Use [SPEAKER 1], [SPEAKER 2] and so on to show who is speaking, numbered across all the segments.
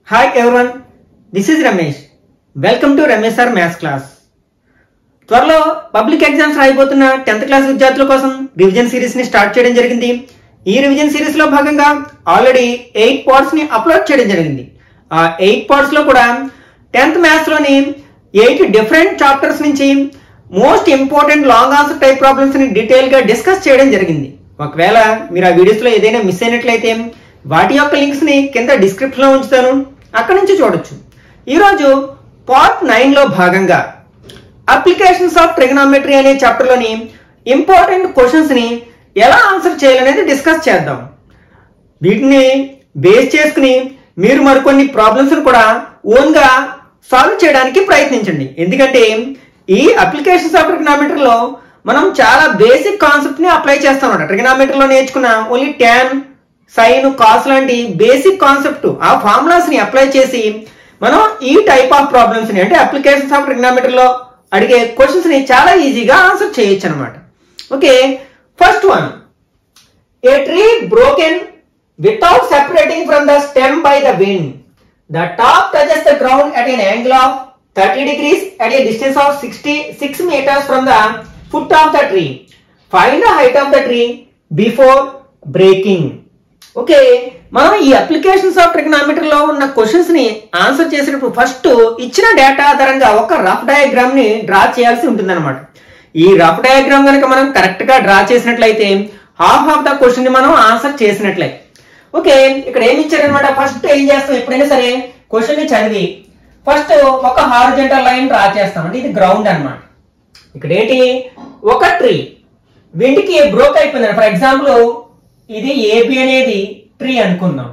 [SPEAKER 1] Hi everyone this is Ramesh welcome to Ramesh sir maths class త్వరలో public exams రాయిపోతున్న tenth class విద్యార్థుల కోసం revision series ని స్టార్ట్ చేయడం జరిగింది ఈ రివిజన్ సిరీస్ లో భాగంగా ఆల్రెడీ ఎయిట్ పార్ట్స్ ని అప్లోడ్ చేయడం జరిగింది ఆ ఎయిట్ పార్ట్స్ లో కూడా టెన్త్ మ్యాథ్స్ లోని ఎయిట్ డిఫరెంట్ చాప్టర్స్ నుంచి most important long answer type problems ని డీటెయిల్ గా డిస్కస్ చేయడం జరిగింది ఒకవేళ మీరు ఆ వీడియోస్ లో ఏదైనా మిస్ అయినట్లయితే వాటి యొక్క లింక్స్ ని కింద డిస్క్రిప్షన్ లో ఉంచుతాను అక్కడ నుంచి చూడొచ్చు ఈరోజు పార్ట్ నైన్ లో భాగంగా అప్లికేషన్స్ ఆఫ్ ట్రిగనామెట్రీ అనే చాప్టర్ లోని ఇంపార్టెంట్ క్వశ్చన్స్ ని ఎలా ఆన్సర్ చేయాలనేది డిస్కస్ చేద్దాం వీటిని బేస్ చేసుకుని మీరు మరికొన్ని ప్రాబ్లమ్స్ కూడా ఓన్ గా సాల్వ్ చేయడానికి ప్రయత్నించండి ఎందుకంటే ఈ అప్లికేషన్స్ ఆఫ్ ట్రిగనామెట్రీ లో మనం చాలా బేసిక్ కాన్సెప్ట్ ని అప్లై చేస్తాం అన్నమాట ట్రిగనామెట్రీ లో నేర్చుకున్న ఓన్లీ ట్యాన్ సైన్ కాస్ లాంటి బేసిక్ కాన్సెప్ట్ ఆ ఫార్ములాస్ ని అప్లై చేసి మనం ఈ టైప్ ఆఫ్ ప్రాబ్లమ్స్ ని అంటే అప్లికేషన్స్ ఆఫ్ ట్రిగనామెట్రీ లో అడిగే క్వశ్చన్స్ ని చాలా ఈజీగా ఆన్సర్ చేయొచ్చు అనమాట okay first one A tree broken without separating from the stem by the wind. The top touches the ground at an angle of 30 degrees at a distance of 66 meters from the foot of the tree. Find the height of the tree before breaking. Okay మనం ఈ applications of trigonometry లో ఉన్న questions ని answer చేసేటప్పుడు first ఇచ్చిన data ఆధారంగా ఒక rough diagram ని డ్రా చేయాల్సి ఉంటుందన్నమాట ఈ రఫ్ డయాగ్రామ్ కనుక మనం కరెక్ట్ గా డ్రా చేసినట్లయితే హాఫ్ ఆఫ్ ద క్వశ్చన్ ని మనం ఆన్సర్ చేసినట్లే ఓకే ఇక్కడ ఏమి ఇచ్చారనమాట ఫస్ట్ ఏం చేస్తాం ఎప్పుడైనా సరే క్వశ్చన్ ని చదివి ఫస్ట్ ఒక హారిజెంటల్ లైన్ డ్రా చేస్తాం అంటే ఇది గ్రౌండ్ అన్నమాట ఇక్కడ ఏంటి ఒక ట్రీ విండ్కి బ్రోక్ అయిపోయింది ఫర్ ఎగ్జాంపుల్ ఇది ఏబి అనేది ట్రీ అనుకుందాం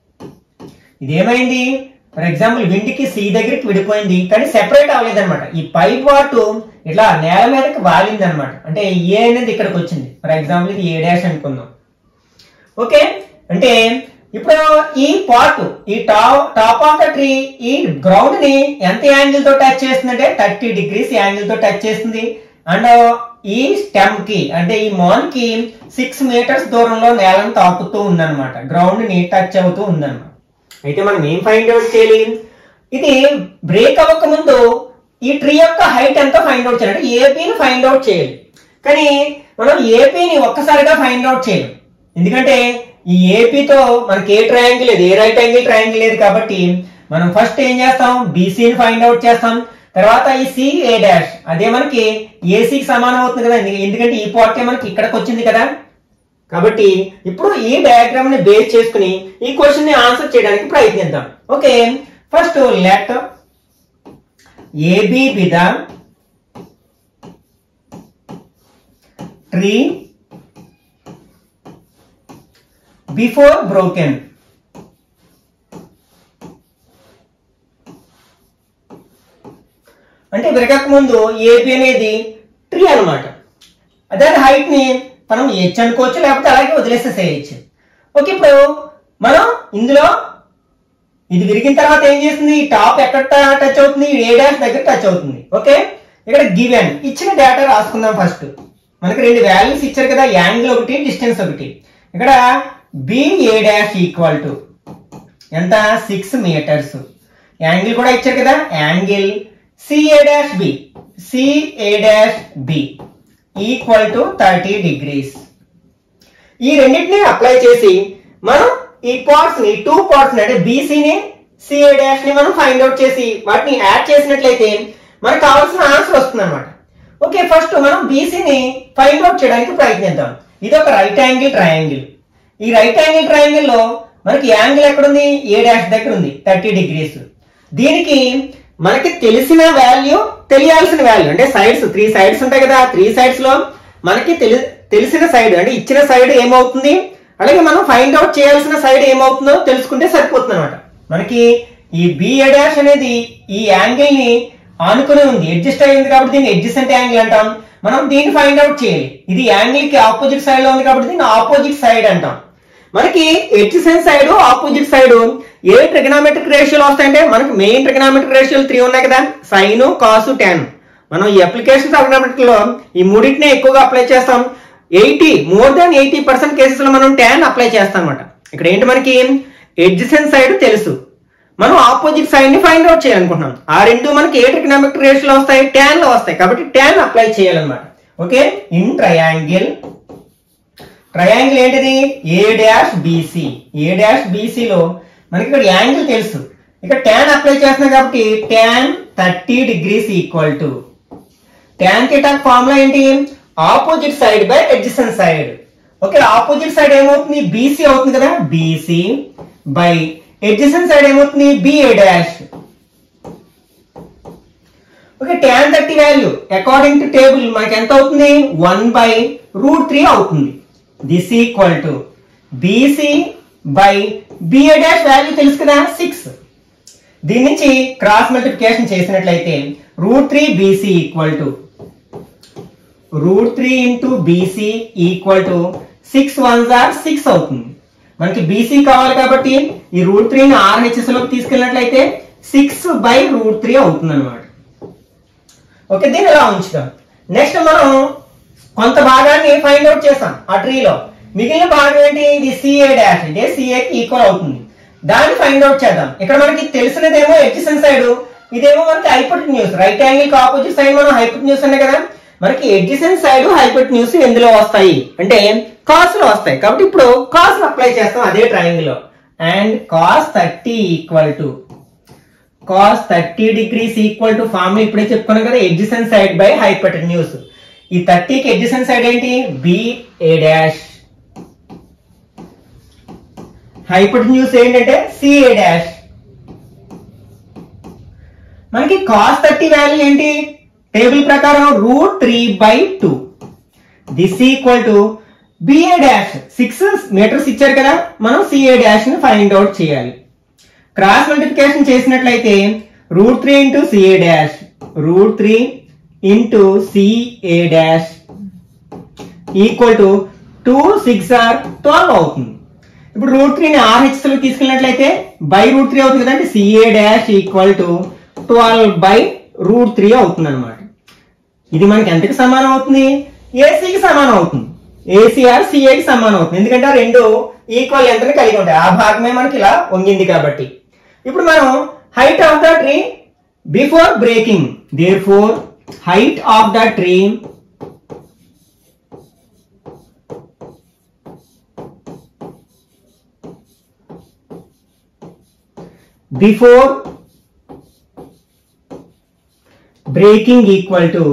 [SPEAKER 1] ఇది ఏమైంది ఫర్ ఎగ్జాంపుల్ విండ్కి సి దగ్గరికి విడిపోయింది కానీ సెపరేట్ అవ్వలేదు అనమాట ఈ పై పార్ట్ ఇట్లా నేల మీదకి వాలింది అనమాట అంటే ఏ అనేది ఇక్కడికి వచ్చింది ఫర్ ఎగ్జాంపుల్ ఇది ఏ డాష్ అనుకుందాం ఓకే అంటే ఇప్పుడు ఈ పార్ట్ ఈ top top of the tree ఈ గ్రౌండ్ ని ఎంత యాంగిల్ తో టచ్ చేస్తుంది అంటే థర్టీ డిగ్రీస్ యాంగిల్ తో టచ్ చేస్తుంది అండ్ ఈ స్టెమ్ కి అంటే ఈ మాన్ కి సిక్స్ మీటర్స్ దూరంలో నేలను తాకుతూ ఉందన్నమాట గ్రౌండ్ ని టచ్ అవుతూ ఉందన్నమాట అయితే మనం ఏం ఫైండ్ అవుట్ చేయాలి ఇది బ్రేక్ అవ్వక ముందు ఈ ట్రీ యొక్క హైట్ ఎంత ఫైండ్ అవుట్ చేయాలి అంటే ఏపీని ఫైండ్ అవుట్ చేయాలి కానీ మనం ఏపీని ఒక్కసారిగా ఫైండ్ అవుట్ చేయాలి ఎందుకంటే ఈ ఏపీతో మనకి ఏ ట్రయాంగిల్ లేదు ఏ రైట్ యాంగిల్ ట్రయాంగిల్ లేదు కాబట్టి మనం ఫస్ట్ ఏం చేస్తాం బీసీని ఫైండ్ అవుట్ చేస్తాం తర్వాత ఈ సి ఏ డాష్ అదే మనకి ఏసీకి సమానం అవుతుంది కదా ఎందు- ఎందుకంటే ఈ పార్ట్ మనకి ఇక్కడికి వచ్చింది కదా కాబట్టి ఇప్పుడు ఈ డయాగ్రామ్ ని బేస్ చేసుకుని ఈ క్వశ్చన్ ని ఆన్సర్ చేయడానికి ప్రయత్నిద్దాం okay first let AB be the tree before broken అంటే విరగక ముందు ఏబి అనేది ట్రీ అన్నమాట అదే హైట్ ని మనం హెచ్ అనుకోవచ్చు లేకపోతే అలాగే వదిలేసేసేయచ్చు ఓకే ఇప్పుడు మనం ఇందులో ఇది విరిగిన తర్వాత ఏం చేస్తుంది ఈ టాప్ ఎక్కడ టచ్ అవుతుంది ఏ డాష్ దగ్గర టచ్ అవుతుంది ఓకే ఇక్కడ గివెన్ ఇచ్చిన డేటా రాసుకుందాం ఫస్ట్ మనకి రెండు వాల్యూస్ ఇచ్చారు కదా యాంగిల్ ఒకటి డిస్టెన్స్ ఒకటి ఇక్కడ B A dash equal to ఎంత సిక్స్ మీటర్స్ యాంగిల్ కూడా ఇచ్చారు కదా angle CA dash B CA dash B equal to thirty degrees ఈ రెండింటిని అప్లై చేసి మనం ఈ పార్ట్స్ ని టూ పార్ట్స్ ని అంటే బీసీని సిఏ డాష్ ని మనం ఫైండ్ అవుట్ చేసి వాటిని యాడ్ చేసినట్లయితే మనకు కావాల్సిన ఆన్సర్ వస్తుంది అనమాట ఓకే ఫస్ట్ మనం బీసీని ఫైండ్ అవుట్ చేయడానికి ప్రయత్నిద్దాం ఇది ఒక రైట్ యాంగిల్ ట్రయాంగిల్ ఈ రైట్ యాంగిల్ ట్రయాంగిల్ లో మనకి యాంగిల్ ఎక్కడుంది ఏ డాష్ దగ్గర ఉంది థర్టీ డిగ్రీస్ దీనికి మనకి తెలిసిన వాల్యూ తెలియాల్సిన వాల్యూ అంటే సైడ్స్ త్రీ సైడ్స్ ఉంటాయి కదా త్రీ సైడ్స్ లో మనకి తెలి తెలిసిన సైడ్ అంటే ఇచ్చిన సైడ్ ఏమవుతుంది అలాగే మనం ఫైండ్ అవుట్ చేయాల్సిన సైడ్ ఏమవుతుందో తెలుసుకుంటే సరిపోతుంది అనమాట మనకి ఈ బిఏ డాష్ అనేది ఈ యాంగిల్ ని ఆనుకుని ఉంది అడ్జస్ట్ అయింది కాబట్టి దీన్ని అడ్జస్టెంట్ యాంగిల్ అంటాం మనం దీన్ని ఫైండ్ అవుట్ చేయాలి ఇది యాంగిల్ కి ఆపోజిట్ సైడ్ లో ఉంది కాబట్టి దీన్ని ఆపోజిట్ సైడ్ అంటాం మనకి ఎడ్జసెంట్ సైడ్ ఆపోజిట్ సైడ్ ఏ ట్రిగనామెట్రిక్ రేషియోలు వస్తాయంటే మనకి మెయిన్ ట్రిగనామెట్రిక్ రేషియోలు త్రీ ఉన్నాయి కదా సైన్ కాసు టెన్ మనం ఈ అప్లికేషన్ ట్రిగనామెట్రిక్ లో ఈ మూడింటిని ఎక్కువగా అప్లై చేస్తాం eighty more than eighty percent cases లో మనం టెన్ అప్లై చేస్తాం అనమాట ఇక్కడ ఏంటి మనకి ఎడ్జసెంట్ సైడ్ తెలుసు మనం ఆపోజిట్ సైడ్ ని ఫైండ్ అవుట్ చేయాలనుకుంటున్నాం ఆ రెండు మనకి ఏ ట్రిగ్నోమెట్రిక్ రేషియోలో వస్తాయి ట్యాన్ లో వస్తాయి కాబట్టి ట్యాన్ అప్లై చేయాలన్నమాట ఓకే ఇన్ ట్రయాంగిల్ ట్రయాంగిల్ ఏంటిది A dash BC A dash బీసీలో మనకి ఇక్కడ యాంగిల్ తెలుసు ఇక్కడ ట్యాన్ అప్లై చేస్తున్నాం కాబట్టి tan thirty degrees equal to tan theta formula ఏంటి opposite side by adjacent side okay opposite side ఏమవుతుంది బీసీ అవుతుంది కదా బీసీ బై ఎడ్జసెంట్ సైడ్ ఏమవుతుంది BA dash okay tan thirty value according to table మనకి ఎంత అవుతుంది వన్ బై రూట్ త్రీ అవుతుంది this equal to BC by BA dash value తెలుసు కదా సిక్స్ దీని నుంచి క్రాస్ మల్టిప్లికేషన్ చేసినట్లయితే root three BC equal to root three into BC equal to six one jar six అవుతుంది మనకి బీసీ కావాలి కాబట్టి ఈ రూట్ త్రీని ఆర్హెచ్ఎస్ లోకి తీసుకెళ్ళినట్లయితే సిక్స్ బై రూట్ త్రీ అవుతుంది అనమాట ఓకే దీన్ని ఇలా ఉంచుదాం నెక్స్ట్ మనం కొంత భాగాన్ని ఫైండ్ అవుట్ చేసాం ఆ ట్రీలో మిగిలిన భాగం ఏంటి ఇది సిఏ డాష్ ఇదే సిఏకి ఈక్వల్ అవుతుంది దాన్ని ఫైండ్ అవుట్ చేద్దాం ఇక్కడ మనకి తెలిసినదేమో ఎడ్జిసన్ సైడ్ ఇదేమో మనకి హైపట్ న్యూస్ రైట్ యాంగిల్ కి ఆపోజిట్ సైడ్ మనం హైపట్ న్యూస్ అనే కదా మనకి ఎడ్జిసన్ సైడ్ హైపట్ న్యూస్ ఎందులో వస్తాయి అంటే కాస్ లో వస్తాయి కాబట్టి ఇప్పుడు కాస్ అప్లై చేస్తాం అదే ట్రయాంగిల్ లో and cos thirty equal to cos thirty degrees equal to formula ఇప్పుడే చెప్పుకున్నాం కదా ఎడ్జిసన్ సైడ్ బై హైపటన్యూస్ ఈ థర్టీకి ఎడ్జిసన్ సైడ్ ఏంటి బి ఏ డాష్ హైపటన్యూస్ ఏంటంటే సిఏ డాష్ మనకి కాస్ థర్టీ వాల్యూ ఏంటి టేబుల్ ప్రకారం root three by two this equal to BA dash six metres ఇచ్చారు కదా మనం సిఏ డాష్ ని ఫైండ్ అవుట్ చేయాలి క్రాస్ మల్టిప్లికేషన్ చేసినట్లయితే root three into CA dash route three into CA dash equal to two six or twelve అవుతుంది ఇప్పుడు route త్రీని RH లో తీసుకెళ్ళినట్లయితే బై రూట్ త్రీ అవుతుంది కదంటే CA dash equal to twelve by root three అవుతుంది అనమాట ఇది మనకి ఎంతకి సమానం అవుతుంది ఏసీకి సమానం అవుతుంది ఏసీఆర్ సిఏకి సమానం అవుతుంది ఎందుకంటే ఆ రెండు ఈక్వల్ ఎంతని కలిగి ఉంటాయి ఆ భాగమే మనకి ఇలా వంగింది కాబట్టి ఇప్పుడు మనం height of the tree before breaking therefore height of the tree before breaking equal to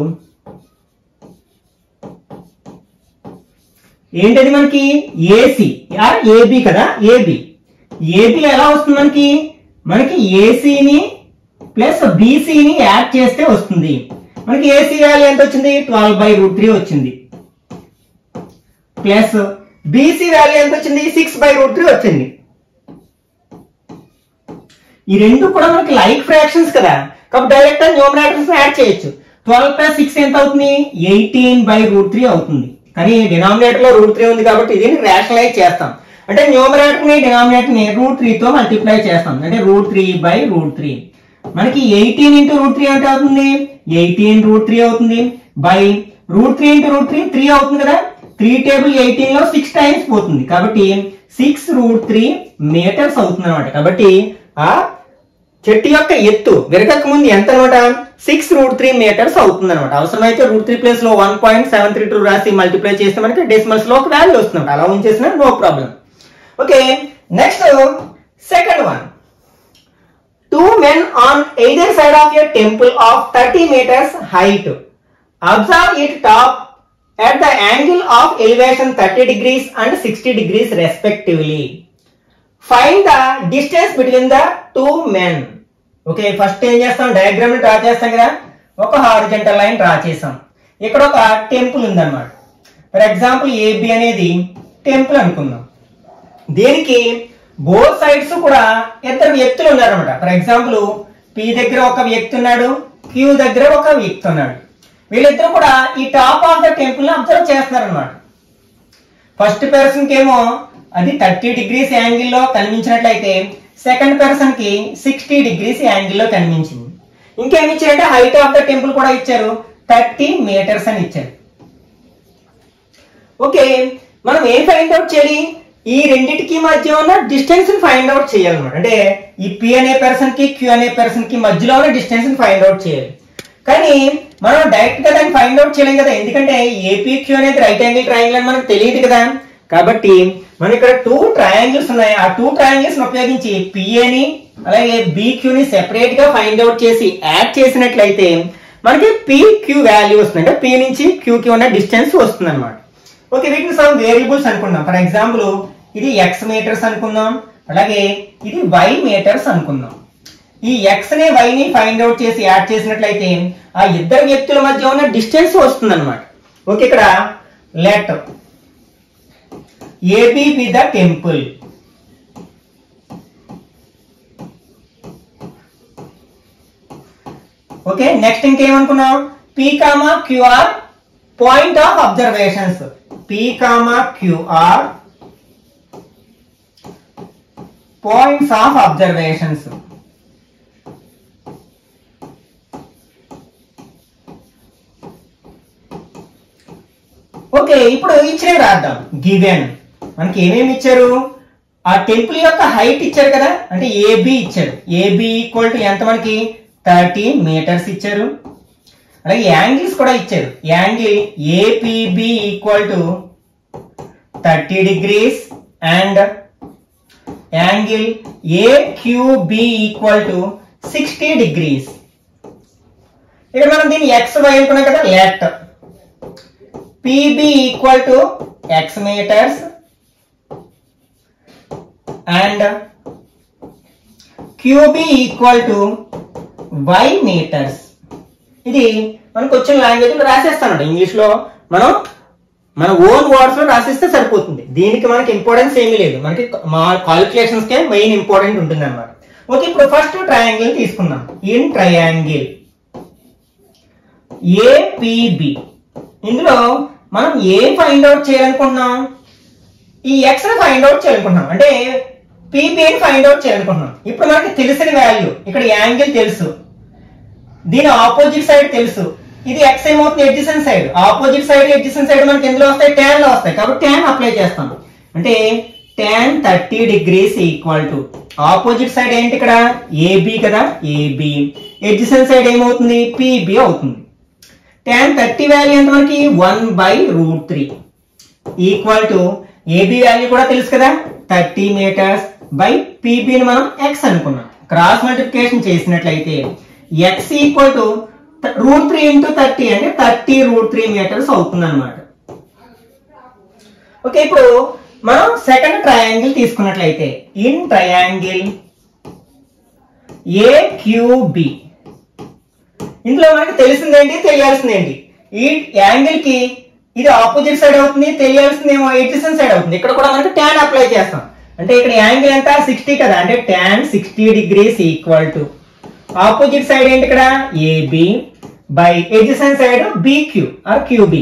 [SPEAKER 1] ఏంటది మనకి ఏసీ ఆర్ ఏబి కదా ఏబి ఏబి ఎలా వస్తుంది మనకి మనకి ఏసీని ప్లస్ బీసీని యాడ్ చేస్తే వస్తుంది మనకి ఏసీ వాల్యూ ఎంత వచ్చింది ట్వెల్వ్ బై రూట్ త్రీ వచ్చింది ప్లస్ బీసీ వాల్యూ ఎంత వచ్చింది సిక్స్ బై రూట్ త్రీ వచ్చింది ఈ రెండు కూడా మనకి లైక్ ఫ్రాక్షన్స్ కదా కాబట్టి డైరెక్ట్ న్యూమరేటర్స్ యాడ్ చేయొచ్చు ట్వెల్వ్ ప్లస్ సిక్స్ ఎంత అవుతుంది ఎయిటీన్ బై రూట్ త్రీ అవుతుంది కానీ డినామినేటర్ లో రూట్ త్రీ ఉంది కాబట్టి దీన్ని రేషనలైజ్ చేస్తాం అంటే న్యూమరేటర్ ని డినామినేటర్ ని రూట్ త్రీ తో మల్టిప్లై చేస్తాం అంటే root three by root three మనకి ఎయిటీన్ ఇంటూ రూట్ త్రీ అంటే అవుతుంది ఎయిటీన్ రూట్ త్రీ అవుతుంది by root three into root three three అవుతుంది కదా త్రీ టేబుల్ ఎయిటీన్ లో సిక్స్ టైమ్స్ పోతుంది కాబట్టి సిక్స్ రూట్ త్రీ మీటర్స్ అవుతుంది అనమాట కాబట్టి ఆ చెట్టు యొక్క ఎత్తు విరగక ముందు ఎంత అనమాట సిక్స్ రూట్ త్రీ మీటర్స్ అవుతుంది అనమాట అవసరమైతే రూట్ త్రీ ప్లేస్ లో one point seven three two రాసి మల్టిప్లై చేస్తే మనకి డెసిమల్స్ లో ఒక వాల్యూ వస్తుంది అలా ఉంచేసిన no problem okay next second one two men on either side of a temple of thirty metres height observe it top at the angle of elevation 30 degrees and 60 degrees respectively. Find the distance between the two men. Okay first ఏం చేస్తాం diagram ని draw చేస్తాం కదా ఒక horizontal line draw చేసాం ఇక్కడ ఒక temple ఉందన్నమాట ఫర్ ఎగ్జాంపుల్ ఏబి అనేది టెంపుల్ అనుకుందాం దీనికి బోత్ సైడ్స్ కూడా ఇద్దరు వ్యక్తులు ఉన్నారన్నమాట ఫర్ ఎగ్జాంపుల్ పి దగ్గర ఒక వ్యక్తి ఉన్నాడు క్యూ దగ్గర ఒక వ్యక్తి ఉన్నాడు వీళ్ళిద్దరు కూడా ఈ టాప్ ఆఫ్ ద టెంపుల్ ని అబ్జర్వ్ చేస్తున్నారు అనమాట ఫస్ట్ పర్సన్ కి ఏమో అది థర్టీ డిగ్రీస్ యాంగిల్ లో కనిపించినట్లయితే సెకండ్ పర్సన్ కి సిక్స్టీ డిగ్రీస్ యాంగిల్ లో కనిపించింది ఇంకేమి ఇచ్చారంటే హైట్ ఆఫ్ ద టెంపుల్ కూడా ఇచ్చారు థర్టీ మీటర్స్ అని ఇచ్చారు ఓకే మనం ఏం ఫైండ్ అవుట్ చేయాలి ఈ రెండిటికి మధ్య ఉన్న డిస్టెన్స్ ని ఫైండ్ అవుట్ చేయాలన్నమాట అంటే ఈ పి అనే పర్సన్ కి క్యూ అనే పర్సన్ కి మధ్యలో ఉన్న డిస్టెన్స్ ని ఫైండ్ అవుట్ చేయాలి కానీ మనం డైరెక్ట్ గా దాన్ని ఫైండ్ అవుట్ చేయలేం కదా ఎందుకంటే ఏపీ క్యూ అనేది రైట్ యాంగిల్ ట్రయాంగిల్ అని మనకు తెలియదు కదా కాబట్టి మనం ఇక్కడ టూ ట్రయాంగిల్స్ ఉన్నాయి ఆ టూ ట్రయాంగిల్స్ ఉపయోగించి పిఏని అలాగే బీక్యూని సెపరేట్ గా ఫైండ్ అవుట్ చేసి యాడ్ చేసినట్లయితే మనకి పి క్యూ వాల్యూ వస్తుంది అంటే పి నుంచి క్యూకి ఉన్న డిస్టెన్స్ వస్తుంది అనమాట ఓకే వీటిని సమ్ వేరియబుల్స్ అనుకుందాం ఫర్ ఎగ్జాంపుల్ ఇది ఎక్స్ మీటర్స్ అనుకుందాం అలాగే ఇది వై మీటర్స్ అనుకుందాం ఈ ఎక్స్ ని వై ని ఫైండ్ అవుట్ చేసి యాడ్ చేసినట్లయితే ఆ ఇద్దరు వ్యక్తుల మధ్య ఉన్న డిస్టెన్స్ వస్తుంది అనమాట ఓకే ఇక్కడ let AB be the temple okay next ఇంకేమనుకున్నాం P comma QR point of observations P comma QR points of observations okay ఇప్పుడు ఇచ్చినవి రాద్దాం గివెన్ మనకి ఏమేమి ఇచ్చారు ఆ టెంపుల్ యొక్క హైట్ ఇచ్చారు కదా అంటే ఏబి ఇచ్చారు ఏబి ఈక్వల్ టు ఎంత మనకి థర్టీ మీటర్స్ ఇచ్చారు అలాగే యాంగిల్స్ కూడా ఇచ్చారు angle APB equal to thirty degrees and angle AQB equal to sixty degrees ఇక్కడ మనం దీన్ని ఎక్స్ వై అనుకున్నాం కదా let PB equal to x meters and QB equal to y meters. ఇది మనకు వచ్చిన లాంగ్వేజ్ లో రాసేస్తానండి ఇంగ్లీష్ లో మనం మన ఓన్ వర్డ్స్ లో రాసిస్తే సరిపోతుంది దీనికి మనకి ఇంపార్టెన్స్ ఏమీ లేదు మనకి మా కాలిక్యులేషన్స్ కే మెయిన్ ఇంపార్టెంట్ ఉంటుంది అనమాట ఓకే ఇప్పుడు ఫస్ట్ ట్రయాంగిల్ తీసుకుందాం ఇన్ ట్రయాంగిల్ ఏపీబి ఇందులో మనం ఏం ఫైండ్ అవుట్ చేయాలనుకుంటున్నాం ఈ ఎక్స్ ని ఫైండ్ అవుట్ చేయాలనుకుంటున్నాం అంటే పీపీని ఫైండ్ అవుట్ చేయాలనుకుంటున్నాం ఇప్పుడు మనకి తెలిసిన వాల్యూ ఇక్కడ యాంగిల్ తెలుసు దీని ఆపోజిట్ సైడ్ తెలుసు ఇది ఎక్స్ ఏమవుతుంది adjacent side opposite side adjacent side మనకి ఎందులో వస్తాయి tan లో వస్తాయి కాబట్టి tan అప్లై చేస్తాం అంటే tan thirty degrees equal to opposite side ఏంటి ఇక్కడ ఏబి కదా ఏబి ఎడ్జిసన్ సైడ్ ఏమవుతుంది పిబి అవుతుంది tan థర్టీ వాల్యూ ఎంత మనకి one by root three equal to AB value కూడా తెలుసు కదా థర్టీ మీటర్స్ బై పీబీని మనం ఎక్స్ అనుకున్నాం క్రాస్ మల్టిప్లికేషన్ చేసినట్లయితే X equal to root three into thirty అంటే థర్టీ రూట్ త్రీ మీటర్స్ అవుతుంది అనమాట ఓకే ఇప్పుడు మనం సెకండ్ ట్రయాంగిల్ తీసుకున్నట్లయితే ఇన్ ట్రయాంగిల్ ఏక్యూబి ఇందులో మనకి తెలిసిందేంటి తెలియాల్సిందేంటి ఈ యాంగిల్ కి ఇది ఆపోజిట్ సైడ్ అవుతుంది తెలియాల్సిందేమో ఎడ్జసెంట్ సైడ్ అవుతుంది ఇక్కడ కూడా మనకి ట్యాన్ అప్లై చేస్తాం అంటే ఇక్కడ యాంగిల్ ఎంత సిక్స్టీ కదా అంటే tan sixty degrees equal to opposite side ఏంటి ఇక్కడ AB by adjacent side BQ or QB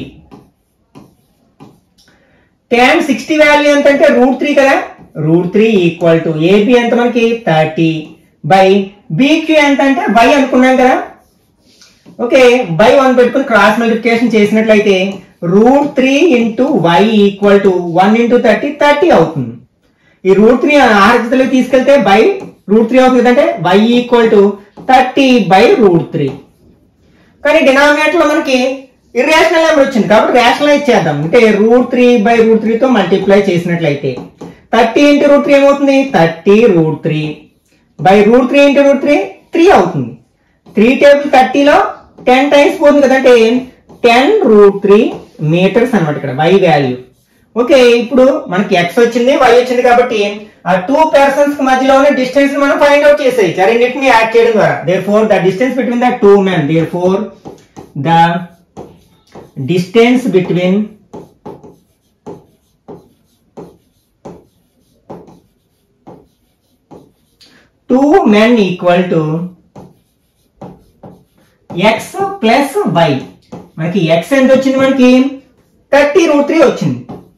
[SPEAKER 1] tan sixty value ఎంత అంటే రూట్ త్రీ కదా root three equal to AB ఎంత మనకి థర్టీ బై బిక్యూ ఎంత అంటే బై అనుకున్నాం కదా ఓకే బై వన్ పెట్టుకుని క్రాస్ మల్టిప్లికేషన్ చేసినట్లయితే root three into Y equal to one into thirty thirty అవుతుంది ఈ రూట్ త్రీ ఆర్జతలో తీసుకెళ్తే బై రూట్ త్రీ అవుతుంది అంటే Y equal to thirty by root three కానీ డినామినేటర్ లో మనకి ఇర్రేషనల్ నెంబర్ వచ్చింది కాబట్టి రేషనలైజ్ చేద్దాం అంటే రూట్ త్రీ బై రూట్ త్రీతో మల్టిప్లై చేసినట్లయితే థర్టీ ఇంటూ రూట్ త్రీ ఏమవుతుంది thirty root three by root three into root three three అవుతుంది త్రీ టేబుల్ థర్టీలో టెన్ టైమ్స్ పోతుంది కదంటే టెన్ రూట్ త్రీ మీటర్స్ అనమాట ఇక్కడ వై వాల్యూ ఓకే ఇప్పుడు మనకి ఎక్స్ వచ్చింది వై వచ్చింది కాబట్టి ఆ టూ పర్సన్స్ కి మధ్యలో ఉన్న డిస్టెన్స్ మనం ఫైండ్ అవుట్ చేసేయచ్చు ఆ రెండింటిని యాడ్ చేయడం ద్వారా therefore the distance between the two men therefore the distance between two men equal to X plus Y మనకి ఎక్స్ ఎంత వచ్చింది మనకి థర్టీ రూట్ త్రీ వచ్చింది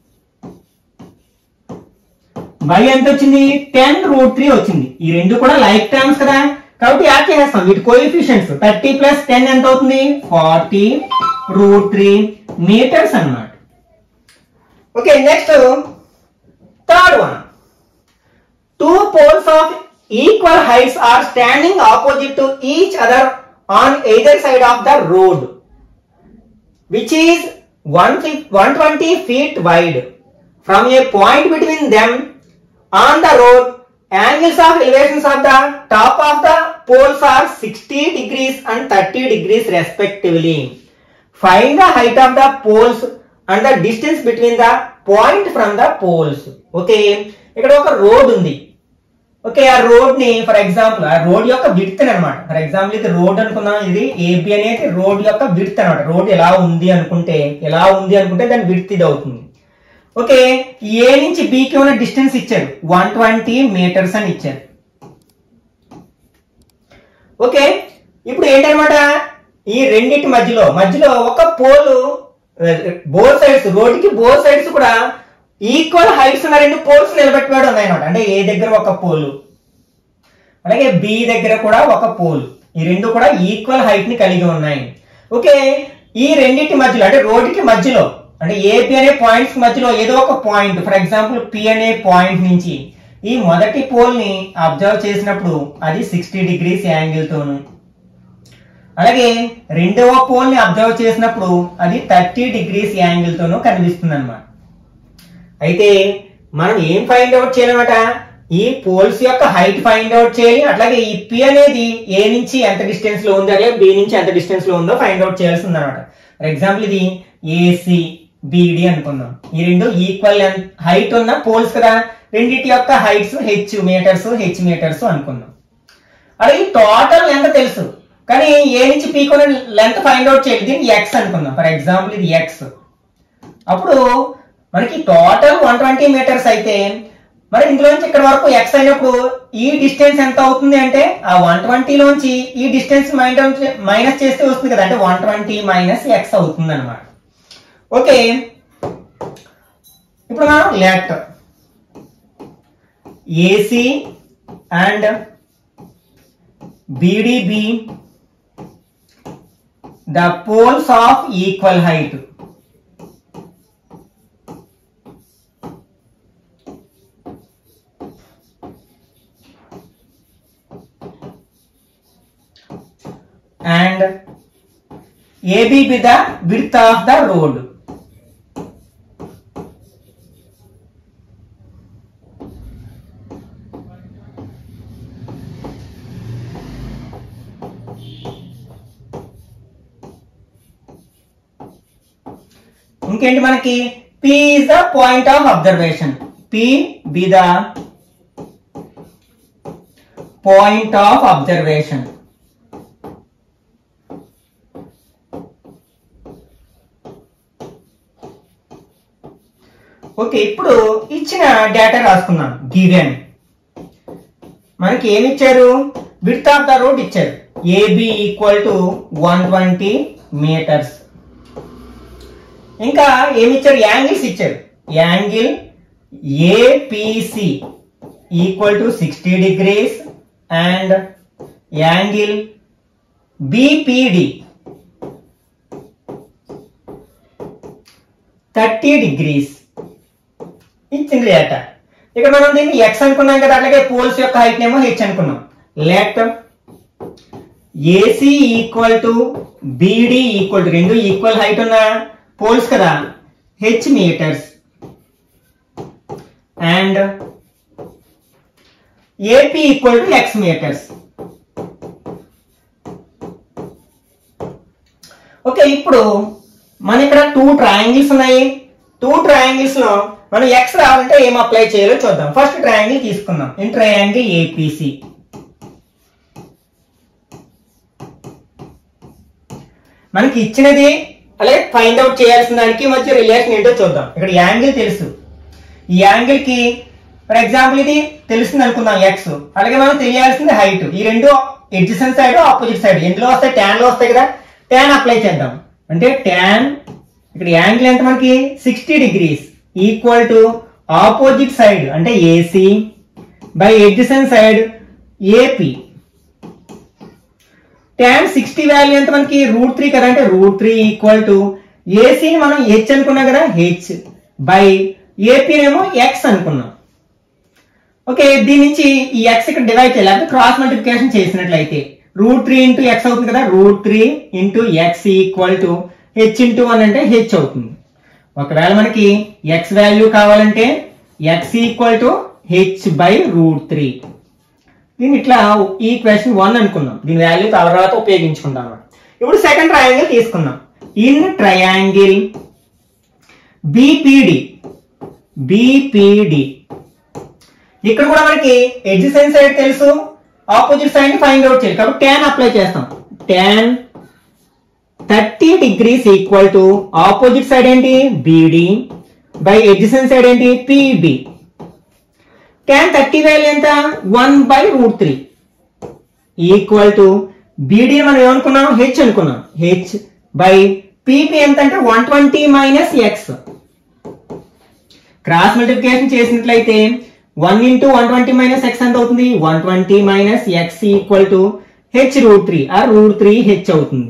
[SPEAKER 1] వై ఎంత వచ్చింది టెన్ రూట్ త్రీ వచ్చింది ఈ రెండు కూడా లైక్ టర్మ్స్ కదా కాబట్టి యాడ్ చేసేస్తాం వీటి కోఎఫిషియన్స్ థర్టీ ప్లస్ టెన్ ఎంత అవుతుంది ఫార్టీ రూట్ త్రీ మీటర్స్ అన్నమాట okay next third one two poles of equal heights are standing opposite to each other on either side of the road which is 120 feet wide. From a point between them on the road, angles of elevations of the top of the poles are 60 degrees and 30 degrees respectively. Find the height of the poles and the distance between the point from the poles. Okay, ఇక్కడ ఒక road ఉంది okay ఆ road ని for example ఆ road యొక్క width అనమాట for example ఇది road అనుకుందాం ఇది ఏబి అనేది రోడ్ యొక్క విడ్త్ అనమాట రోడ్ ఎలా ఉంది అనుకుంటే ఎలా ఉంది అనుకుంటే దాని విడ్త్ ఇది అవుతుంది ఓకే ఏ నుంచి బికి ఉన్న డిస్టెన్స్ ఇచ్చారు వన్ ట్వంటీ మీటర్స్ అని ఇచ్చారు ఓకే ఇప్పుడు ఏంటనమాట ఈ రెండింటి మధ్యలో మధ్యలో ఒక పోలు బోర్ సైడ్స్ రోడ్డుకి బోర్ సైడ్స్ కూడా ఈక్వల్ హైట్స్ ఉన్న రెండు పోల్స్ నిలబెట్టుకోవడం ఉన్నాయన్నమాట అంటే ఏ దగ్గర ఒక పోలు అలాగే బి దగ్గర కూడా ఒక పోల్ ఈ రెండు కూడా ఈక్వల్ హైట్ ని కలిగి ఉన్నాయి ఓకే ఈ రెండింటి మధ్యలో అంటే రోడ్డుకి మధ్యలో అంటే ఏపీ అనే పాయింట్స్ మధ్యలో ఏదో ఒక పాయింట్ ఫర్ ఎగ్జాంపుల్ పి అనే పాయింట్ నుంచి ఈ మొదటి పోల్ ని అబ్జర్వ్ చేసినప్పుడు అది సిక్స్టీ డిగ్రీస్ యాంగిల్ తోను అలాగే రెండవ పోల్ ని అబ్జర్వ్ చేసినప్పుడు అది థర్టీ డిగ్రీస్ యాంగిల్ తోనూ కనిపిస్తుంది అనమాట అయితే మనం ఏం ఫైండ్ అవుట్ చేయాలన్నమాట ఈ పోల్స్ యొక్క హైట్ ఫైండ్ అవుట్ చేయాలి అట్లాగే ఈ పి అనేది ఏ నుంచి ఎంత డిస్టెన్స్ లో ఉంది అలాగే బి నుంచి ఎంత డిస్టెన్స్ లో ఉందో ఫైండ్ అవుట్ చేయాల్సి ఉంది అనమాట ఫర్ ఎగ్జాంపుల్ ఇది ఏసి బిడి అనుకుందాం ఈ రెండు ఈక్వల్ హైట్ ఉన్న పోల్స్ కదా రెండింటి యొక్క heights H metres H metres అనుకుందాం అలాగే టోటల్ లెంత్ తెలుసు కానీ ఏ నుంచి పీ కొన్న లెంత్ ఫైండ్ అవుట్ చేయాలి దీన్ని ఎక్స్ అనుకుందాం ఫర్ ఎగ్జాంపుల్ ఇది ఎక్స్ అప్పుడు మనకి టోటల్ వన్ ట్వంటీ మీటర్స్ అయితే మరి ఇందులోంచి ఇక్కడ వరకు ఎక్స్ అయినప్పుడు ఈ డిస్టెన్స్ ఎంత అవుతుంది అంటే ఆ వన్ ట్వంటీలోంచి ఈ డిస్టెన్స్ మైనస్ చేస్తే వస్తుంది కదా అంటే వన్ ట్వంటీ మైనస్ ఎక్స్ అవుతుంది అనమాట ఓకే ఇప్పుడు మనం let AC and BD be the poles of equal height and AB be the width of the road. ఇంకేంటి మనకి P is the point of observation. P be the point of observation. Okay ఇప్పుడు ఇచ్చిన data రాసుకుందాం given మనకి ఏమి ఇచ్చారు width of the road ఇచ్చారు AB equal to one twenty metres ఇంకా ఏమి ఇచ్చారు యాంగిల్స్ ఇచ్చారు angle APC equal to sixty degrees and angle BPD thirty degrees ఇచ్చింది డేటా ఇక్కడ మనం దీన్ని ఎక్స్ అనుకున్నాం కదా అట్లాగే పోల్స్ యొక్క హైట్ ఏమో హెచ్ అనుకున్నాం let AC equal to BD equal to రెండు ఈక్వల్ హైట్ ఉన్న పోల్స్ కదా H metres and AP equal to X metres okay ఇప్పుడు మన ఇక్కడ టూ ట్రయాంగిల్స్ ఉన్నాయి టూ ట్రయాంగిల్స్ లో మనం ఎక్స్ రావాలంటే ఏం అప్లై చేయాలో చూద్దాం ఫస్ట్ ట్రయాంగిల్ తీసుకుందాం ఇన్ ట్రయాంగిల్ ఏపీసీ మనకి ఇచ్చినది అలాగే ఫైండ్ అవుట్ చేయాల్సిన దానికి మధ్య రిలేషన్ ఏంటో చూద్దాం ఇక్కడ యాంగిల్ తెలుసు ఈ యాంగిల్ కి ఫర్ ఎగ్జాంపుల్ ఇది తెలుస్తుంది అనుకుందాం ఎక్స్ అలాగే మనం తెలియాల్సింది హైట్ ఈ రెండు ఎడ్జసెంట్ సైడ్ ఆపోజిట్ సైడ్ ఎందులో వస్తాయి ట్యాన్ లో వస్తాయి కదా ట్యాన్ అప్లై చేద్దాం అంటే ట్యాన్ ఇక్కడ యాంగిల్ ఎంత మనకి sixty degrees equal to opposite side అంటే AC by adjacent side AP tan sixty value ఎంత మనకి రూట్ త్రీ కదా అంటే రూట్ త్రీ ఈక్వల్ టు ఏసీని మనం హెచ్ అనుకున్నాం కదా హెచ్ బై ఏపీనేమో ఎక్స్ అనుకున్నాం ఓకే దీని నుంచి ఈ ఎక్స్ ఇక్కడ డివైడ్ చేయాలి లేకపోతే క్రాస్ మల్టిప్లికేషన్ చేసినట్లయితే రూట్ త్రీ ఇంటూ ఎక్స్ అవుతుంది కదా root three into X equal to H into one అంటే హెచ్ అవుతుంది ఒకవేళ మనకి ఎక్స్ వాల్యూ కావాలంటే X equal to H by root three దీన్ని ఇట్లా ఈ క్వశ్చన్ వన్ అనుకున్నాం దీని వాల్యూ తర్వాత ఉపయోగించుకుంటాం అన్నమాట. ఇప్పుడు సెకండ్ ట్రయాంగిల్ తీసుకున్నాం ఇన్ ట్రయాంగిల్ బిపిడి బిపిడి ఇక్కడ కూడా మనకి ఎడ్జసెంట్ సైడ్ తెలుసు ఆపోజిట్ సైడ్ ఫైండ్ అవుట్ చేయాలి కాబట్టి tan అప్లై చేస్తాం tan thirty degrees equal to opposite side ఏంటి బీడి బై ఎడ్జసెంట్ సైడ్ ఏంటి పిబి tan థర్టీ వాల్యూ ఎంత one by root three equal to BD మనం ఏమనుకున్నాం హెచ్ అనుకున్నాం హెచ్ బై పీపీ ఎంత అంటే one twenty minus X cross multiplication చేసినట్లయితే one into one twenty minus X ఎంత అవుతుంది one twenty minus X equal to H root three ఆ root three H అవుతుంది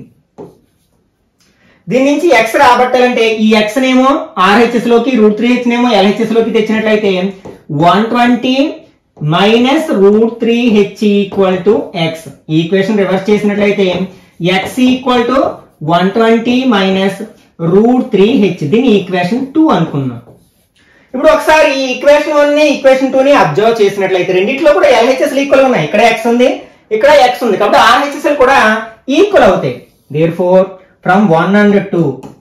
[SPEAKER 1] దీని నుంచి ఎక్స్ రాబట్టాలంటే ఈ ఎక్స్ నేమో ఆర్హెచ్ఎస్ లోకి రూట్ త్రీ హెచ్ నేమో ఎల్హెచ్ఎస్ లోకి తెచ్చినట్లయితే one twenty minus root three H equal to X equation reverse చేసినట్లయితే X equal to one twenty minus root three H దీని ఈక్వేషన్ టూ అనుకున్నాం ఇప్పుడు ఒకసారి ఈ ఈక్వేషన్ వన్ ని ఈక్వేషన్ టూ ని అబ్జర్వ్ చేసినట్లయితే రెండిట్లో కూడా ఎల్హెచ్ఎస్ ఈక్వల్ ఉన్నాయి ఇక్కడ ఎక్స్ ఉంది ఇక్కడ ఎక్స్ ఉంది కాబట్టి ఆర్హెచ్ఎస్ కూడా ఈక్వల్ అవుతాయి therefore from one and two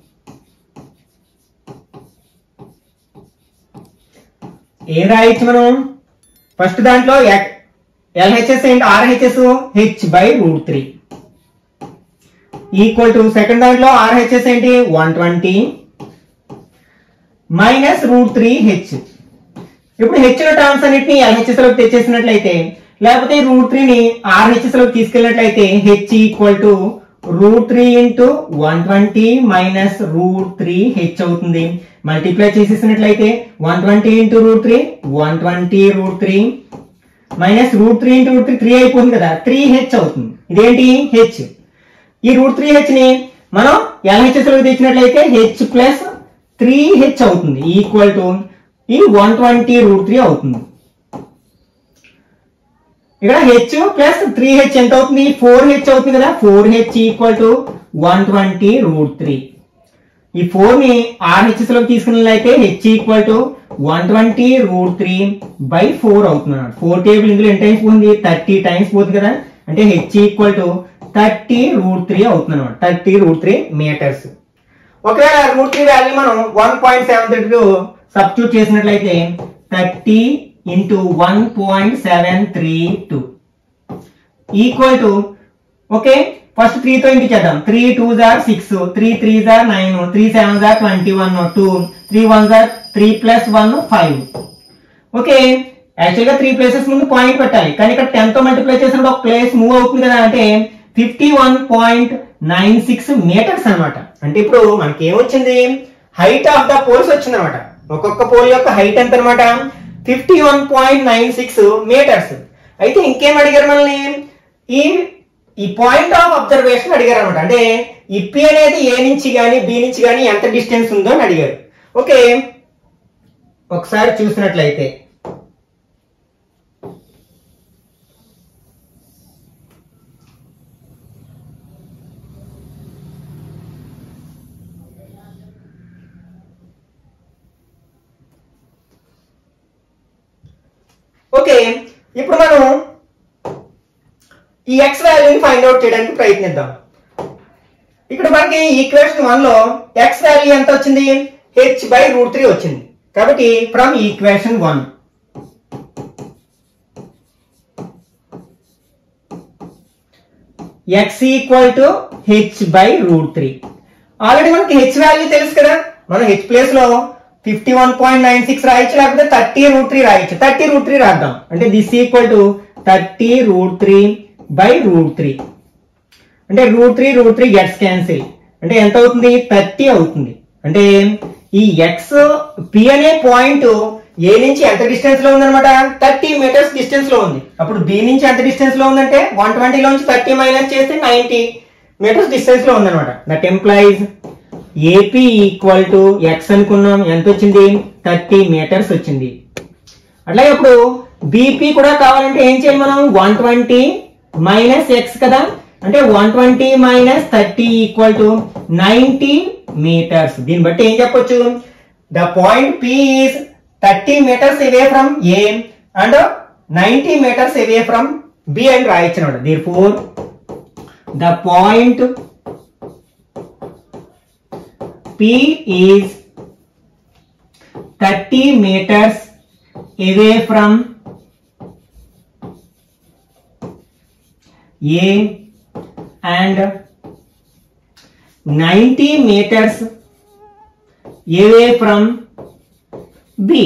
[SPEAKER 1] ఏం రాయొచ్చు మనం ఫస్ట్ దాంట్లో ఎల్హెచ్ఎస్ ఏంటి RHS H by root three equal to second దాంట్లో ఆర్హెచ్ఎస్ ఏంటి one twenty minus root three H ఇప్పుడు హెచ్ టర్మ్స్ అన్నిటిని ఎల్హెచ్ఎస్ లోకి తెచ్చేసినట్లయితే లేకపోతే రూట్ త్రీని ఆర్హెచ్ఎస్ లోకి తీసుకెళ్ళినట్లయితే H equal to root three into one twenty minus root three H అవుతుంది మల్టిప్లై చేసేసినట్లయితే one twenty into root three one twenty root three minus root three into root three three అయిపోతుంది కదా three H అవుతుంది ఇదేంటి H ఈ route three H ని మనం LHS లోకి తెచ్చినట్లయితే హెచ్ ప్లస్ త్రీ హెచ్ అవుతుంది ఈక్వల్ టు ఈ వన్ ట్వంటీ రూట్ త్రీ అవుతుంది ఇక్కడ హెచ్ ప్లస్ త్రీ హెచ్ ఎంత అవుతుంది ఫోర్ హెచ్ అవుతుంది కదా four H equal to one twenty root three ఈ ఫోర్ ని ఆర్హెచ్ఎస్ లోకి తీసుకున్నట్లయితే H equal to one twenty root three by four అవుతుంది అన్నమాట ఫోర్ టేబుల్ ఇందులో ఎన్ని టైమ్స్ పోతుంది థర్టీ టైమ్స్ పోతుంది కదా అంటే H equal to thirty root three అవుతుంది అనమాట థర్టీ రూట్ త్రీ మీటర్స్ ఒకవేళ రూట్ త్రీ వాల్యూ మనం one point seven three substitute చేసినట్లయితే thirty into one point seven three two equal to okay first three తో into చేద్దాం three two జార్ six three three జార్ nine three seven జార్ twenty one two three one జార్ three plus one five okay actual గా three places ముందు point పెట్టాలి కానీ ఇక్కడ టెన్ తో మల్టిప్లై చేసినప్పుడు ఒక ప్లేస్ మూవ్ అవుతుంది కదా అంటే fifty one point nine six meters అనమాట అంటే ఇప్పుడు మనకి ఏమొచ్చింది హైట్ ఆఫ్ ద పోల్స్ వచ్చింది అనమాట ఒక్కొక్క పోల్ యొక్క హైట్ ఎంత అనమాట fifty one point nine six meters అయితే ఇంకేం అడిగారు మనల్ని ఈ ఈ పాయింట్ ఆఫ్ అబ్జర్వేషన్ అడిగారు అనమాట అంటే ఈ పి అనేది ఏ నుంచి కానీ బి నుంచి కానీ ఎంత డిస్టెన్స్ ఉందో అని అడిగారు ఓకే ఒకసారి చూసినట్లయితే ఓకే ఇప్పుడు మనం ఈ ఎక్స్ వాల్యూని ఫైండ్ అవుట్ చేయడానికి ప్రయత్నిద్దాం ఇక్కడ మనకి ఈక్వేషన్ వన్ లో ఎక్స్ వాల్యూ ఎంత వచ్చింది హెచ్ బై రూట్ త్రీ వచ్చింది కాబట్టి from equation one X equal to H by root three already మనకి హెచ్ వాల్యూ తెలుసు కదా మనం హెచ్ ప్లేస్ లో fifty one point nine six రాయొచ్చు లేకపోతే థర్టీ రూట్ త్రీ రాయొచ్చు థర్టీ రూట్ త్రీ రాద్దాం అంటే this equal to thirty root three by root three అంటే root three root three gets cancel అంటే ఎంత అవుతుంది థర్టీ అవుతుంది అంటే ఈ ఎక్స్ పి అనే పాయింట్ ఏ నుంచి ఎంత డిస్టెన్స్ లో ఉందన్నమాట థర్టీ మీటర్స్ డిస్టెన్స్ లో ఉంది అప్పుడు బి నుంచి ఎంత డిస్టెన్స్ లో ఉందంటే వన్ ట్వంటీ నుంచి థర్టీ మైనస్ చేస్తే నైన్టీ మీటర్స్ డిస్టెన్స్ లో ఉందన్నమాట that implies AP equal to X అనుకున్నాం ఎంత వచ్చింది థర్టీ మీటర్స్ వచ్చింది అట్లాగే ఇప్పుడు బీపీ కూడా కావాలంటే ఏం చేయాలి మనం వన్ ట్వంటీ మైనస్ ఎక్స్ కదా అంటే one twenty minus thirty equal to ninety meters దీన్ని బట్టి ఏం చెప్పొచ్చు the point P is thirty meters away from A and ninety meters away from B అని రాయించినాడు therefore the point P is thirty meters away from A and 90 meters away from B.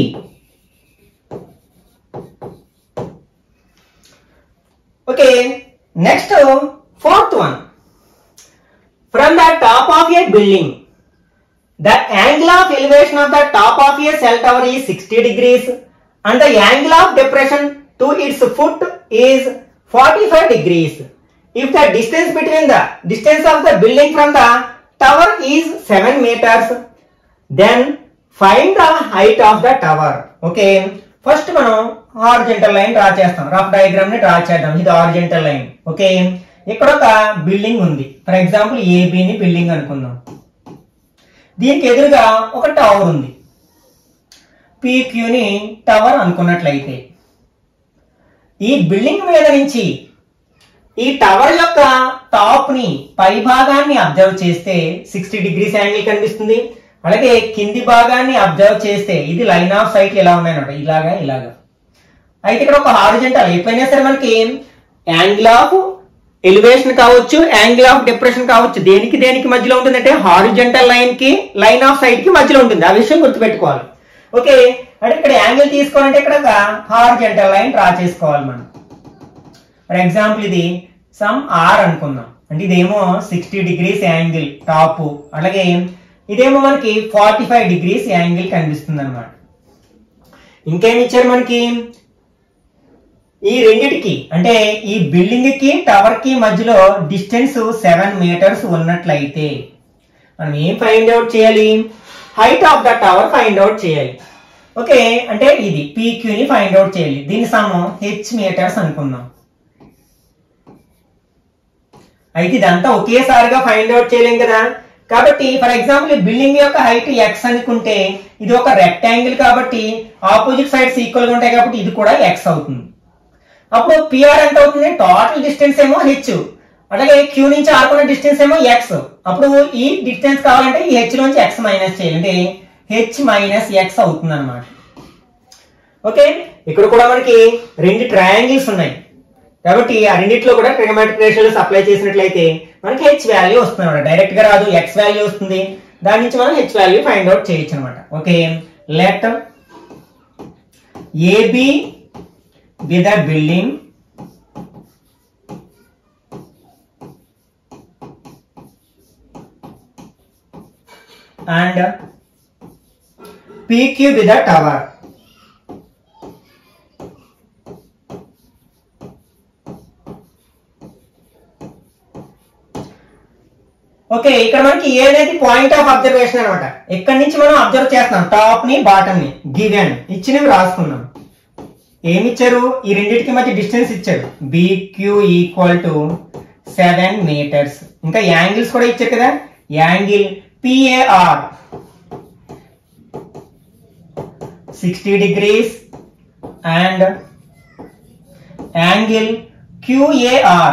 [SPEAKER 1] Okay, next fourth one. From the top of a building, the angle of elevation of the top of a cell tower is 60 degrees and the angle of depression to its foot is 45 degrees. If the distance between the distance of the building from the tower is 7 meters, then find the height of the tower. Okay. First మనం horizontal line draw చేస్తాం rough diagram ని draw చేద్దాం ఇది horizontal line okay ఇక్కడ ఒక building ఉంది for example ఏబిని building అనుకుందాం దీనికి ఎదురుగా ఒక టవర్ ఉంది పీక్యూని టవర్ అనుకున్నట్లయితే ఈ బిల్డింగ్ మీద నుంచి ఈ టవర్ యొక్క టాప్ ని పై భాగాన్ని అబ్జర్వ్ చేస్తే సిక్స్టీ డిగ్రీస్ యాంగిల్ కనిపిస్తుంది అలాగే కింది భాగాన్ని అబ్జర్వ్ చేస్తే ఇది లైన్ ఆఫ్ సైట్ ఎలా ఉన్నాయన్నమాట ఇలాగా ఇలాగా అయితే ఇక్కడ ఒక హారిజెంటల్ ఎప్పుడైనా సరే మనకి యాంగిల్ ఆఫ్ ఎలివేషన్ కావచ్చు యాంగిల్ ఆఫ్ డిప్రెషన్ కావచ్చు దేనికి దేనికి మధ్యలో ఉంటుందంటే హారిజెంటల్ లైన్ కి లైన్ ఆఫ్ సైట్ కి మధ్యలో ఉంటుంది ఆ విషయం గుర్తుపెట్టుకోవాలి ఓకే అంటే ఇక్కడ యాంగిల్ తీసుకోవాలంటే ఇక్కడ ఒక హారిజెంటల్ లైన్ డ్రా చేసుకోవాలి మనం ఫర్ ఎగ్జాంపుల్ ఇది సమ్ ఆర్ అనుకుందాం అంటే ఇదేమో సిక్స్టీ డిగ్రీస్ యాంగిల్ టాప్ అలాగే ఇదేమో మనకి ఫార్టీ ఫైవ్ డిగ్రీస్ యాంగిల్ కనిపిస్తుంది అనమాట ఇంకేమి ఇచ్చారు మనకి ఈ రెండిటికి అంటే ఈ బిల్డింగ్ కి టవర్ కి మధ్యలో డిస్టెన్స్ సెవెన్ మీటర్స్ ఉన్నట్లయితే మనం ఏం ఫైండ్ అవుట్ చేయాలి height of the tower find out చేయాలి ఓకే అంటే ఇది పీక్యూ ని ఫైండ్ అవుట్ చేయాలి దీని సమ హెచ్ మీటర్స్ అనుకుందాం అయితే ఇదంతా ఒకేసారిగా ఫైండ్ అవుట్ చేయలేం కదా కాబట్టి ఫర్ ఎగ్జాంపుల్ ఈ బిల్డింగ్ యొక్క హైట్ ఎక్స్ అనుకుంటే ఇది ఒక రెక్టాంగిల్ కాబట్టి ఆపోజిట్ సైడ్స్ ఈక్వల్ గా ఉంటాయి కాబట్టి ఇది కూడా ఎక్స్ అవుతుంది అప్పుడు పిఆర్ ఎంత అవుతుంది టోటల్ డిస్టెన్స్ ఏమో హెచ్ అలాగే క్యూ నుంచి ఆరుకున్న డిస్టెన్స్ ఏమో ఎక్స్ అప్పుడు ఈ డిస్టెన్స్ కావాలంటే ఈ హెచ్ నుంచి ఎక్స్ మైనస్ చేయాలి హెచ్ మైనస్ ఎక్స్ అవుతుంది అనమాట ఓకే ఇక్కడ కూడా మనకి రెండు ట్రయాంగిల్స్ ఉన్నాయి కాబట్టి ఆ రెండిట్లో కూడా ట్రిగమాటిక్ రేషియోస్ అప్లై చేసినట్లయితే మనకి హెచ్ వాల్యూ వస్తుంది అనమాట డైరెక్ట్ గా రాదు ఎక్స్ వాల్యూ వస్తుంది దాని నుంచి మనం హెచ్ వాల్యూ ఫైండ్ అవుట్ చేయొచ్చు అనమాట okay let AB be the building and PQ be the tower. Okay ఇక్కడ మనకి ఏ అనేది పాయింట్ ఆఫ్ అబ్జర్వేషన్ అనమాట ఇక్కడ నుంచి మనం అబ్జర్వ్ చేస్తున్నాం టాప్ ని బాటమ్ ని గివెన్ ఇచ్చినవి రాసుకున్నాం ఏమి ఇచ్చారు ఈ రెండింటికి మధ్య డిస్టెన్స్ ఇచ్చారు BQ equal to seven meters ఇంకా యాంగిల్స్ కూడా ఇచ్చారు కదా angle PAR sixty degrees and angle QAR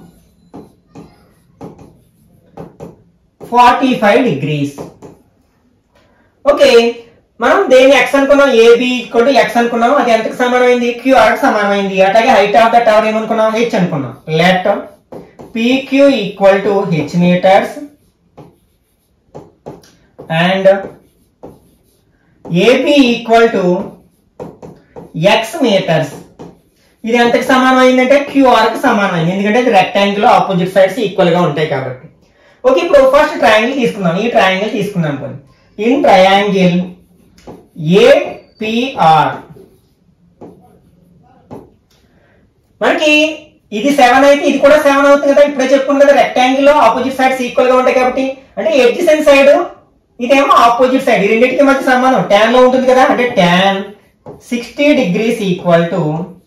[SPEAKER 1] forty five degrees okay మనం దేని ఎక్స్ అనుకున్నాం ఏబి ఈక్వల్ టు ఎక్స్ అనుకున్నాం అది ఎంతకు సమానమైంది క్యూఆర్ కి సమానమైంది అట్లాగే హైట్ ఆఫ్ ద టవర్ ఏమనుకున్నాం హెచ్ అనుకున్నాం let PQ equal to H metres and AB equal to X meters ఇది ఎంతకు సమానమైందంటే క్యూఆర్ కి సమానమైంది ఎందుకంటే ఇది రెక్టాంగిల్ ఆపోజిట్ సైడ్స్ ఈక్వల్ గా ఉంటాయి కాబట్టి ఓకే ఇప్పుడు ఫస్ట్ ట్రయాంగిల్ తీసుకుందాం ఈ ట్రయాంగిల్ తీసుకుందాం కొన్ని ఇన్ ట్రయాంగిల్ ఏపిఆర్ మనకి ఇది సెవెన్ అయితే ఇది కూడా సెవెన్ అవుతుంది కదా ఇప్పుడే చెప్పుకున్నాం కదా రెక్టాంగిల్ లో ఆపోజిట్ సైడ్స్ ఈక్వల్ గా ఉంటాయి కాబట్టి అంటే ఎడ్జసెంట్ సైడ్ ఇదేమో ఆపోజిట్ సైడ్ ఈ రెండింటికి మధ్య సంబంధం tan లో ఉంటుంది కదా అంటే tan sixty degrees equal to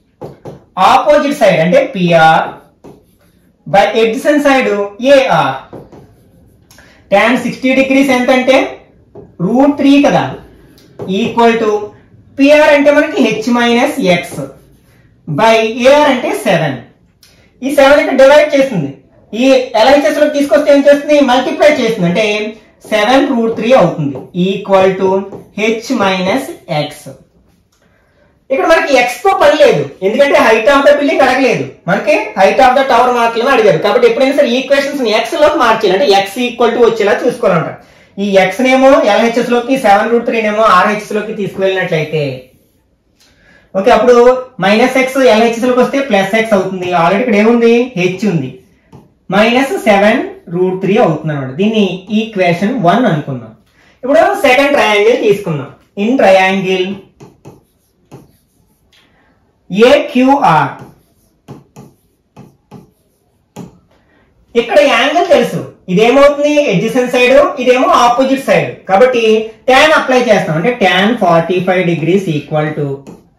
[SPEAKER 1] opposite side అంటే PR by adjacent side AR tan sixty degrees ఎంత అంటే రూట్ త్రీ కదా ఈక్వల్ టు పిఆర్ అంటే మనకి H minus X by AR అంటే సెవెన్ ఈ సెవెన్ ఇక్కడ డివైడ్ చేస్తుంది ఈ ఎల్హెచ్ఎస్ లో తీసుకొస్తే ఏం చేస్తుంది మల్టిప్లై చేస్తుంది అంటే సెవెన్ రూట్ త్రీ అవుతుంది equal to H minus X ఇక్కడ మనకి ఎక్స్ తో పని లేదు ఎందుకంటే హైట్ ఆఫ్ ద బిల్డింగ్ అడగలేదు మనకి హైట్ ఆఫ్ ద టవర్ మాత్రమే అడిగారు కాబట్టి ఎప్పుడైనా సరే ఈక్వేషన్స్ ఎక్స్ లోకి మార్చాలి అంటే ఎక్స్ ఈక్వల్ టు వచ్చేలా చూసుకోవాలంట ఈ ఎక్స్ నేమో ఎల్హెచ్ఎస్ లోకి సెవెన్ రూట్ త్రీ నేమో ఆర్హెచ్ఎస్ లోకి తీసుకువెళ్ళినట్లయితే ఓకే అప్పుడు మైనస్ ఎక్స్ ఎల్హెచ్ఎస్ లోకి వస్తే ప్లస్ ఎక్స్ అవుతుంది ఆల్రెడీ ఇక్కడ ఏముంది హెచ్ ఉంది మైనస్ సెవెన్ రూట్ త్రీ అవుతుంది అనమాట దీన్ని ఈక్వేషన్ వన్ అనుకుందాం ఇప్పుడు సెకండ్ ట్రయాంగిల్ తీసుకుందాం ఇన్ ట్రయాంగిల్ ఏక్యూఆర్ ఇక్కడ యాంగిల్ తెలుసు ఇదేమవుతుంది ఎడ్జసెంట్ సైడ్ ఇదేమో ఆపోజిట్ సైడ్ కాబట్టి tan అప్లై చేస్తాం అంటే tan forty five degrees equal to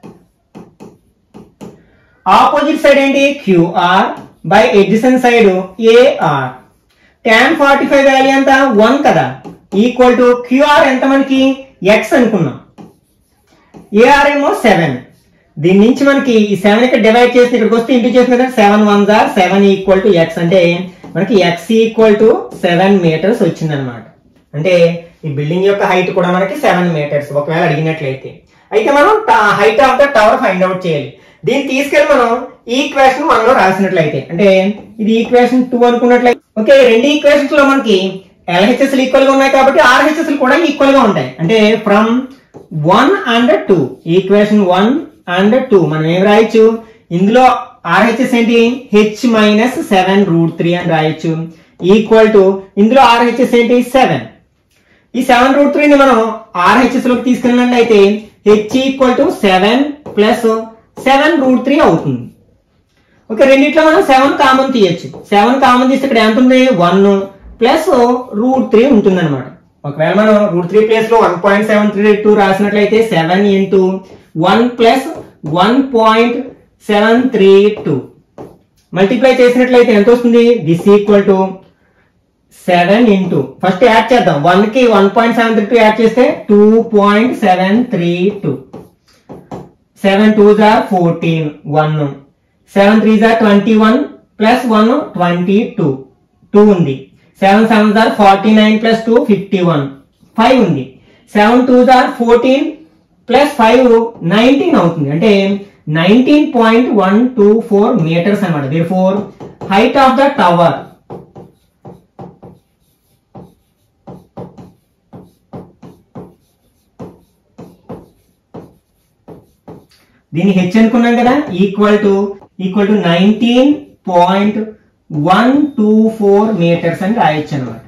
[SPEAKER 1] opposite side ఏంటి QR by adjacent side AR tan forty five value ఎంత వన్ కదా ఈక్వల్ టు క్యూఆర్ ఎంత మనకి ఎక్స్ అనుకున్నాం ఏఆర్ ఏమో సెవెన్ దీని నుంచి మనకి ఈ సెవెన్ ఇక్కడ డివైడ్ చేసి ఇక్కడికి వస్తే ఇంటూ చేసిన కదా సెవెన్ వన్ జార్ సెవెన్ ఈక్వల్ టు ఎక్స్ అంటే మనకి X equal to seven meters వచ్చింది అనమాట అంటే ఈ బిల్డింగ్ యొక్క హైట్ కూడా మనకి సెవెన్ మీటర్స్ ఒకవేళ అడిగినట్లయితే అయితే మనం height of the tower find out చేయాలి దీన్ని తీసుకెళ్ళి మనం ఈక్వేషన్ వన్ లో రాసినట్లయితే అంటే ఇది ఈక్వేషన్ టూ అనుకున్నట్లయితే ఓకే రెండు ఈక్వేషన్స్ లో మనకి ఎల్హెచ్ఎస్ ఈక్వల్ గా ఉన్నాయి కాబట్టి ఆర్హెచ్ఎస్ కూడా ఈక్వల్ గా ఉంటాయి అంటే from one and two equation one and two మనం ఏం రాయొచ్చు ఇందులో ఆర్హెచ్ఎస్ ఏంటి H minus seven root three అని రాయొచ్చు ఈక్వల్ టు ఇందులో ఆర్హెచ్ఎస్ ఏంటి సెవెన్ ఈ సెవెన్ రూట్ త్రీని మనం ఆర్హెచ్ఎస్ లోకి తీసుకెళ్ళినట్లయితే H equal to seven plus seven root three అవుతుంది ఓకే రెండిట్లో మనం సెవెన్ కామన్ తీయచ్చు సెవెన్ కామన్ తీస్తే ఇక్కడ ఎంత ఉంది వన్ ప్లస్ రూట్ త్రీ ఉంటుంది అనమాట ఒకవేళ మనం రూట్ త్రీ ప్లేస్ లో one point seven three two రాసినట్లయితే seven into one plus one point seven three two multiply చేసినట్లయితే ఎంత వస్తుంది this equal to seven into first add చేద్దాం వన్ కి one point seven three two add చేస్తే two point seven three two seven two జార్ fourteen one seven three జార్ twenty one plus one twenty two two ఉంది seven seven జార్ forty nine plus two fifty one five ఉంది seven two జార్ fourteen plus five nineteen అవుతుంది అంటే nineteen point one two four meters అనమాట దీని four height of the tower దీన్ని H అనుకున్నాం కదా equal to equal to nineteen point one two four meters అని రాయొచ్చు అనమాట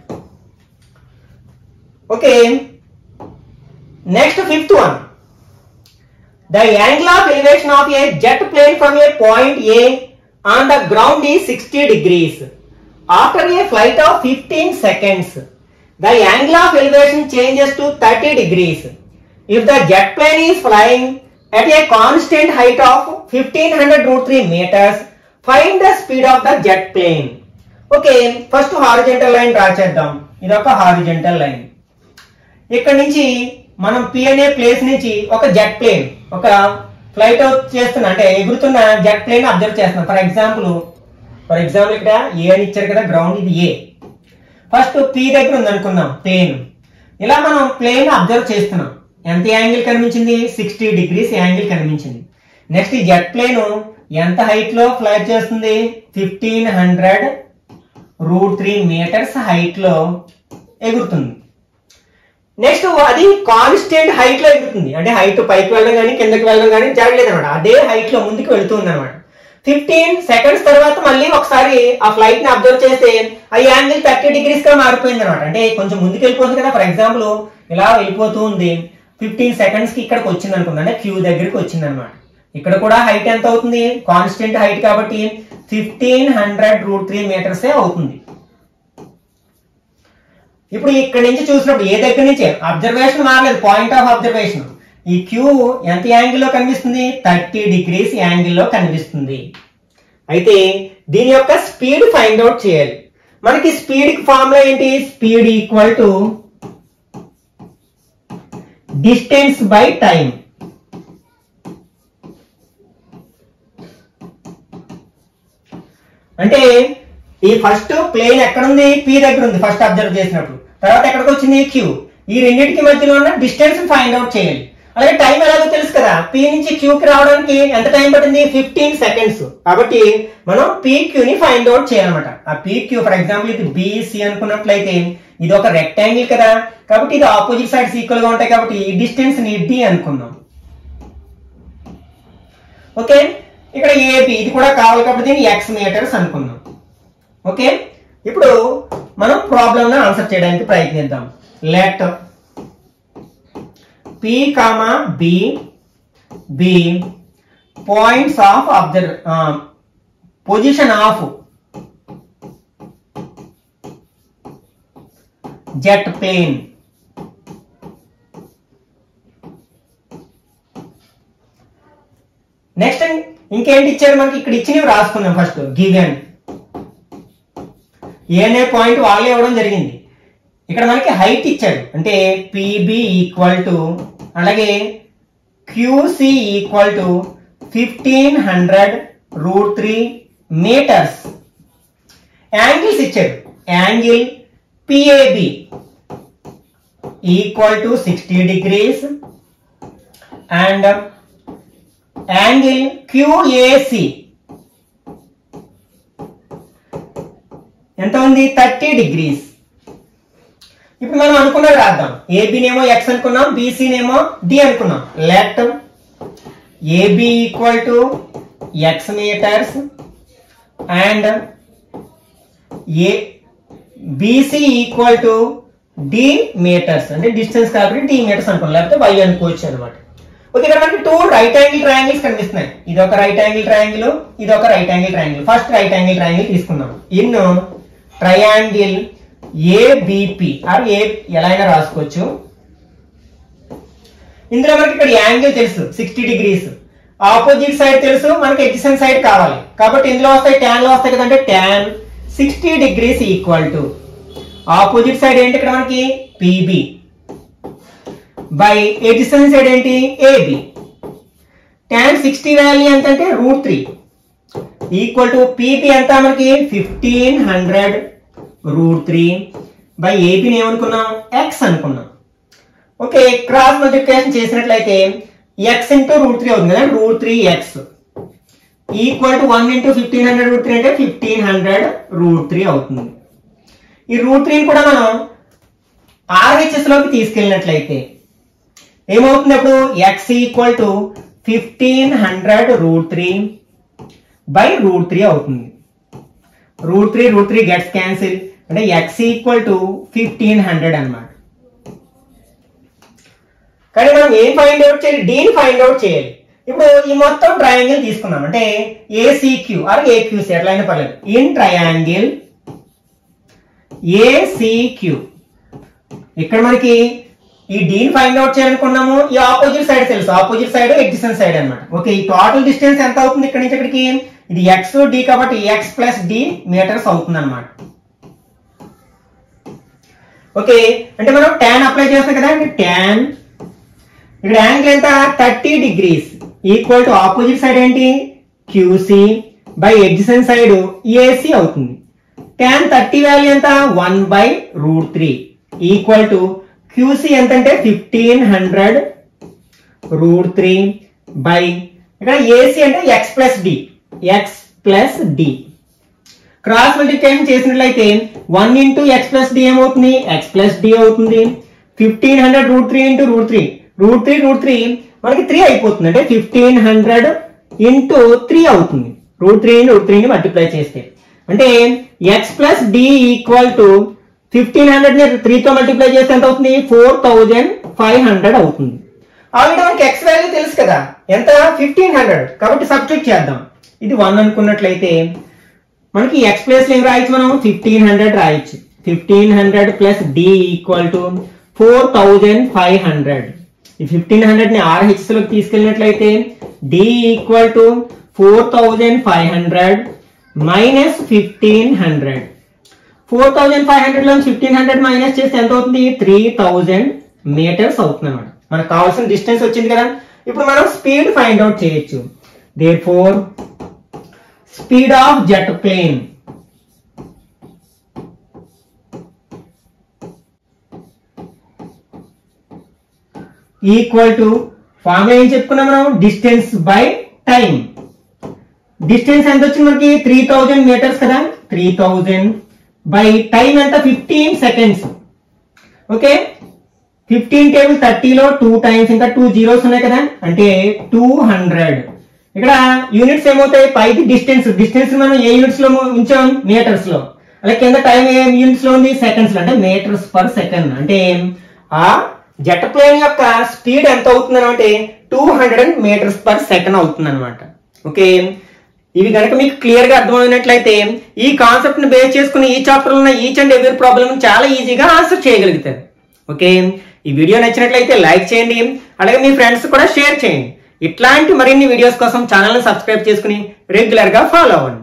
[SPEAKER 1] okay next fifth one The angle of elevation of a jet plane from a point A on the ground is 60 degrees. After a flight of 15 seconds, the angle of elevation changes to 30 degrees. If the jet plane is flying at a constant height of 1500 root 3 meters, find the speed of the jet plane. Okay first horizontal line draw చేద్దాం ఇది ఒక horizontal line ఇక్కడ నుంచి మనం P అనే place నుంచి ఒక jet plane ఒక ఫ్లైట్ చేస్తున్నా అంటే ఎగురుతున్న జెట్ ప్లేన్ అబ్జర్వ్ చేస్తున్నాం ఫర్ ఎగ్జాంపుల్ ఫర్ ఎగ్జాంపుల్ ఇక్కడ ఏ అని ఇచ్చారు కదా గ్రౌండ్ ఇది ఏ ఫస్ట్ పి దగ్గర ఉంది అనుకుందాం ప్లేన్ ఇలా మనం ప్లేన్ అబ్జర్వ్ చేస్తున్నాం ఎంత యాంగిల్ కనిపించింది సిక్స్టీ డిగ్రీస్ యాంగిల్ కనిపించింది నెక్స్ట్ ఈ జెట్ ప్లేన్ ఎంత హైట్ లో ఫ్లైట్ చేస్తుంది fifteen hundred root three meters height లో ఎగురుతుంది నెక్స్ట్ అది కాన్స్టెంట్ హైట్ లో ఎగురుతుంది అంటే హైట్ పైకి వెళ్ళడం కానీ కిందకి వెళ్ళడం కానీ జరగలేదు అనమాట అదే హైట్ లో ముందుకు వెళ్తుంది అనమాట ఫిఫ్టీన్ సెకండ్స్ తర్వాత మళ్ళీ ఒకసారి ఆ ఫ్లైట్ ని అబ్జర్వ్ చేస్తే ఆ యాంగిల్ థర్టీ డిగ్రీస్ గా మారిపోయింది అనమాట అంటే కొంచెం ముందుకు వెళ్ళిపోతుంది కదా ఫర్ ఎగ్జాంపుల్ ఇలా వెళ్ళిపోతూ ఉంది ఫిఫ్టీన్ సెకండ్స్ కి ఇక్కడికి వచ్చింది అనుకుంది అంటే క్యూ దగ్గరికి వచ్చింది అనమాట ఇక్కడ కూడా హైట్ ఎంత అవుతుంది కాన్స్టెంట్ హైట్ కాబట్టి fifteen hundred root three metres అవుతుంది ఇప్పుడు ఇక్కడ నుంచి చూసినప్పుడు ఏ దగ్గర నుంచి అబ్జర్వేషన్ మారలేదు పాయింట్ ఆఫ్ అబ్జర్వేషన్ ఈ క్యూ ఎంత యాంగిల్లో కనిపిస్తుంది థర్టీ డిగ్రీస్ యాంగిల్లో కనిపిస్తుంది అయితే దీని యొక్క స్పీడ్ ఫైండ్ అవుట్ చేయాలి మనకి స్పీడ్ ఫార్ములా ఏంటి speed equal to distance by time అంటే ఈ ఫస్ట్ ప్లేన్ ఎక్కడ ఉంది పి దగ్గర ఉంది ఫస్ట్ అబ్జర్వ్ చేసినప్పుడు తర్వాత ఎక్కడికి వచ్చింది క్యూ ఈ రెండింటికి మధ్యలో ఉన్న డిస్టెన్స్ ఫైండ్ అవుట్ చేయాలి అలాగే టైం ఎలాగో తెలుసు కదా పి నుంచి క్యూకి రావడానికి ఎంత టైం పట్టింది ఫిఫ్టీన్ సెకండ్స్ కాబట్టి మనం పీ ని ఫైండ్ అవుట్ చేయాలన్నమాట ఆ పీ క్యూ ఫర్ ఎగ్జాంపుల్ ఇది బిసి అనుకున్నట్లయితే ఇది ఒక రెక్టాంగిల్ కదా కాబట్టి ఇది ఆపోజిట్ సైడ్స్ ఈక్వల్ గా ఉంటాయి కాబట్టి ఈ డిస్టెన్స్ ని డి అనుకుందాం ఓకే ఇక్కడ ఏబి ఇది కూడా కావాలి కాబట్టి దీన్ని ఎక్స్ మీటర్స్ అనుకుందాం ఓకే ఇప్పుడు మనం ప్రాబ్లమ్ ఆన్సర్ చేయడానికి ప్రయత్నిద్దాం let P comma B B points of observe position of jet plane next ఇంకేంటి ఇచ్చారు మనకి ఇక్కడ ఇచ్చినవి రాసుకుందాం ఫస్ట్ గివెన్ ఏనే పాయింట్ వాళ్ళే ఇవ్వడం జరిగింది ఇక్కడ మనకి హైట్ ఇచ్చాడు అంటే పిబి ఈక్వల్ టు అలాగే QC equal to fifteen hundred root three meters angles ఇచ్చాడు angle PAB equal to sixty degrees and angle QAC ఎంత ఉంది థర్టీ డిగ్రీస్ ఇప్పుడు మనం అనుకున్నది రాద్దాం ఏబినేమో ఎక్స్ అనుకున్నాం బీసీనేమో డి అనుకున్నాం let AB equal to X meters and A BC equal to D meters అంటే డిస్టెన్స్ కాబట్టి డి మీటర్స్ అనుకున్నాం లేకపోతే వై అనుకోవచ్చు అనమాట ఓకే ఇక్కడ మనకి టూ రైట్ యాంగిల్ ట్రయాంగిల్స్ కనిపిస్తున్నాయి ఇది ఒక రైట్ యాంగిల్ ట్రయాంగిల్ ఇది ఒక right angle triangle first right angle triangle తీసుకుందాం ఇన్ ట్రయాంగిల్ ఏబిపి ఆర్ ఏ ఎలా అయినా రాసుకోవచ్చు ఇందులో మనకి ఇక్కడ యాంగిల్ తెలుసు సిక్స్టీ డిగ్రీస్ ఆపోజిట్ సైడ్ తెలుసు మనకి ఎడ్జసెంట్ సైడ్ కావాలి కాబట్టి ఇందులో వస్తాయి ట్యాన్ లో వస్తాయి కదంటే tan sixty degrees equal to opposite side ఏంటి ఇక్కడ మనకి పిబి బై ఎడ్జసెంట్ సైడ్ ఏంటి ఏబి ట్యాన్ సిక్స్టీ వాల్యూ ఎంత అంటే root three equal to PP ఎంత మనకి fifteen hundred root three by ఏబీని ఏమనుకున్నాం ఎక్స్ అనుకున్నాం ఓకే క్రాస్ మల్టిప్లికేషన్ చేసినట్లయితే ఎక్స్ ఇంటూ రూట్ త్రీ అవుతుంది కదా root three X equal to one into fifteen hundred root three అంటే ఫిఫ్టీన్ హండ్రెడ్ రూట్ త్రీ అవుతుంది ఈ రూట్ త్రీని కూడా మనం ఆర్హెచ్ఎస్ లోకి తీసుకెళ్ళినట్లయితే ఏమవుతుంది అప్పుడు X equal to fifteen hundred root three by root three అవుతుంది root three root three gets cancel అంటే X equal to fifteen hundred అనమాట కానీ మనం ఏం ఫైండ్ అవుట్ చేయాలి డీని ఫైండ్ అవుట్ చేయాలి ఇప్పుడు ఈ మొత్తం ట్రయాంగిల్ తీసుకున్నాం అంటే ఏసీక్యూ ఆర్ ఏక్యూసీ ఎట్లా అయినా పర్లేదు ఇన్ ట్రయాంగిల్ ఏసీక్యూ ఇక్కడ మనకి ఈ డీని ఫైండ్ అవుట్ చేయాలనుకున్నాము ఈ ఆపోజిట్ సైడ్ తెలుసు ఆపోజిట్ సైడ్ ఎగ్జిస్టెంట్ సైడ్ అన్నమాట ఓకే ఈ టోటల్ డిస్టెన్స్ ఎంత అవుతుంది ఇక్కడ నుంచి ఇక్కడికి ఇది ఎక్స్ డి కాబట్టి ఎక్స్ ప్లస్ డి మీటర్స్ అవుతుంది అనమాట ఓకే అంటే మనం ట్యాన్ అప్లై చేస్తాం కదా అంటే ట్యాన్ ఇక్కడ యాంగిల్ ఎంత thirty degrees equal to opposite side ఏంటి QC by adjacent side AC అవుతుంది ట్యాన్ థర్టీ వాల్యూ ఎంత one by root three equal to QC ఎంత అంటే fifteen hundred root three by ఇక్కడ ఏసీ అంటే X plus D X plus D cross multiplication చేసినట్లయితే one into X plus D ఏమవుతుంది X plus D అవుతుంది fifteen hundred root three into root three root three root three మనకి three అయిపోతుంది అంటే fifteen hundred into three అవుతుంది root three root త్రీని multiply చేస్తే అంటే X plus D equal to fifteen hundred ని త్రీతో మల్టిప్లై చేస్తే ఎంత అవుతుంది ఫోర్ థౌజండ్ ఫైవ్ హండ్రెడ్ అవుతుంది ఆల్రెడీ మనకి ఎక్స్ వాల్యూ తెలుసు కదా ఎంత ఫిఫ్టీన్ హండ్రెడ్ కాబట్టి సబ్స్టిట్యూట్ చేద్దాం ఇది వన్ అనుకున్నట్లయితే మనకి ఎక్స్ ప్లస్ ఏం రాయొచ్చు మనం ఫిఫ్టీన్ హండ్రెడ్ రాయొచ్చు fifteen hundred plus D equal to four thousand five hundred ఈ ఫిఫ్టీన్ హండ్రెడ్ ని ఆర్హెచ్ఎస్ లోకి తీసుకెళ్ళినట్లయితే D equal to four thousand five hundred minus fifteen hundred four thousand five hundred లో fifteen hundred minus చేస్తే ఎంత అవుతుంది three thousand metres అవుతుంది అనమాట మనకు కావాల్సిన డిస్టెన్స్ వచ్చింది కదా ఇప్పుడు మనం స్పీడ్ ఫైండ్ అవుట్ చేయొచ్చు therefore speed of jet plane equal to formula ఏం చెప్పుకున్నాం మనం డిస్టెన్స్ బై టైం డిస్టెన్స్ ఎంత వచ్చింది మనకి త్రీ థౌజండ్ మీటర్స్ కదా త్రీ థౌజండ్ బై టైం ఎంత fifteen seconds okay fifteen table థర్టీలో టూ టైమ్స్ ఇంకా టూ జీరోస్ ఉన్నాయి కదా అంటే టూ హండ్రెడ్ ఇక్కడ యూనిట్స్ ఏమవుతాయి పైకి డిస్టెన్స్ డిస్టెన్స్ మనం ఏ యూనిట్స్ లో ఉంచాం మీటర్స్ లో అలాగే కింద టైం ఏ యూనిట్స్ లో ఉంది సెకండ్స్ లో అంటే మీటర్స్ పర్ సెకండ్ అంటే ఆ జెట్ ప్లేన్ యొక్క స్పీడ్ ఎంత అవుతుంది అంటే two hundred meters per second అవుతుంది అనమాట ఓకే ఇవి కనుక మీకు క్లియర్ గా అర్థమైనట్లయితే ఈ కాన్సెప్ట్ ని బేస్ చేసుకుని ఈ చాప్టర్ ఉన్న ఈచ్ అండ్ ఎవ్రీ ప్రాబ్లమ్ చాలా ఈజీగా ఆన్సర్ చేయగలుగుతారు ఓకే ఈ వీడియో నచ్చినట్లయితే లైక్ చేయండి అలాగే మీ ఫ్రెండ్స్ కూడా షేర్ చేయండి ఇట్లాంటి మరిన్ని వీడియోస్ కోసం ఛానల్ని సబ్స్క్రైబ్ చేసుకుని రెగ్యులర్ గా ఫాలో అవ్వండి